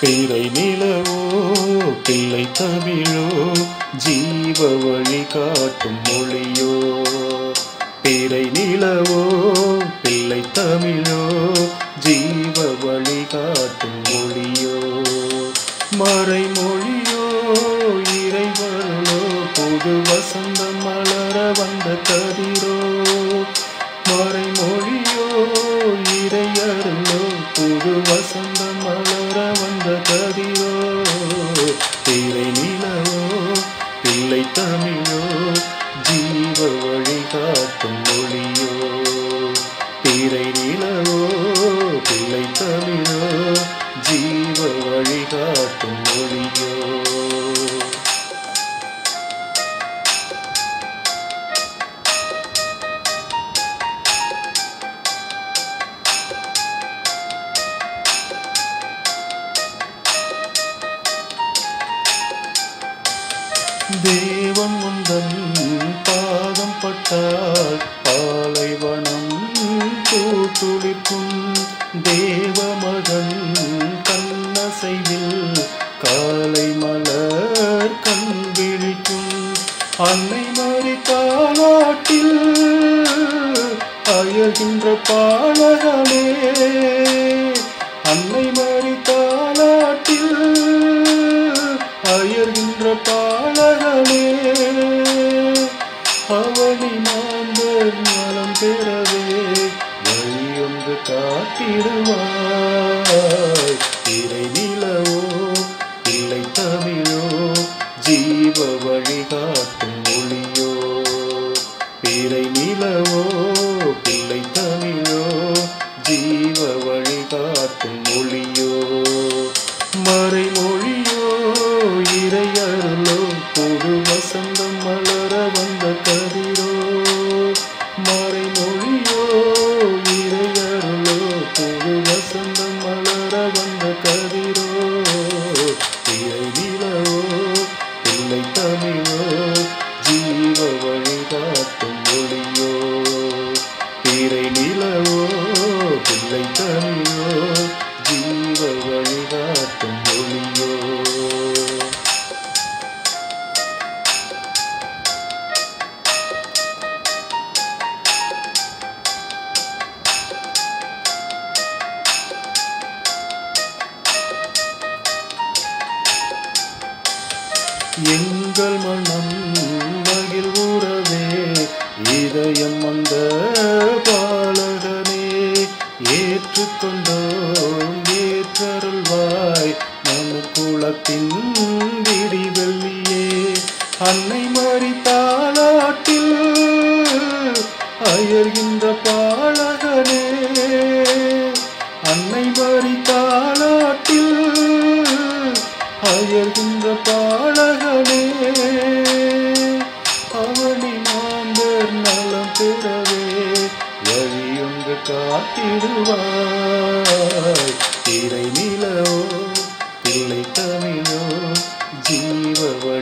பிறை நிலவோ பிள்ளை தமிழோ ஜீவ வழி காட்டும் மொழியோ பிறை நிலவோ பிள்ளை தமிழோ ஜீவ வழி காட்டும் மொழியோ மறைமொழியோ இறைவர்களோ புது வசந்தம் மலர வந்த கதிரோ மறைமொழியோ இறையருளோ புது வசந்தம் மலர வந்த கதிரோ திரை நிலவோ பிள்ளை தமிழோ ஜீவ வழி காட்டும் மொழியோ திரை நிலவோ பிள்ளை தமிழோ ஜீவ வழி காட்டும் மொழியோ தேவன் முந்தன் பாதம் பட்டால் பாலைவனம் பூத்துளிக்கும் தேவ மகன் கண்ணசைவில் காலை மலர் கண் விழிக்கும் அன்னை மறி தாளாட்டில் அயர்கின்ற பாலகனே அன்னை மறி தாளாட்டில் அயர்கின்ற பாலகனே அவனி மாந்தர் நலம் பெறவே வழியொன்று காட்டிடுவாய் திரை நிலவோ இல்லை தமிழோ ஜீவ வழி காட்டும் மொழியோ பிறை நிலவோ பிள்ளை தமிழோ ஜீவ வழி காட்டும் மொழியோ மறைமொழியோ இறையருளோ புது வசந்தம் மலர வந்த கதிரோ மறைமொழியோ இறையருளோ புது வசந்தம் மலர வந்த கதிரோ திரை நிலவோ பிள்ளை தமிழோ ஜீவ வழி காட்டும் மொழியோ திரை நிலவோ பிள்ளை தமிழோ ஜீவ வழி காட்டும் மொழியோ எங்கள் மனம் மகிழ் உறவே இதயம் வந்த பாலகனே ஏற்றுக்கொண்டோம் ஏற்றருள்வாய் மனு குலத்தின் விடிவெள்ளியே அன்னை மறி தாளாட்டில் அயர்கின்ற பாலகனே அன்னை மறி தாளாட்டில் அயர்கின்ற பாலகனே அவனி மாந்தர் நலம் பெறவே வழியொன்று காட்டிடுவாய் திரை நிலவோ பிள்ளை தமிழோ ஜீவ வழி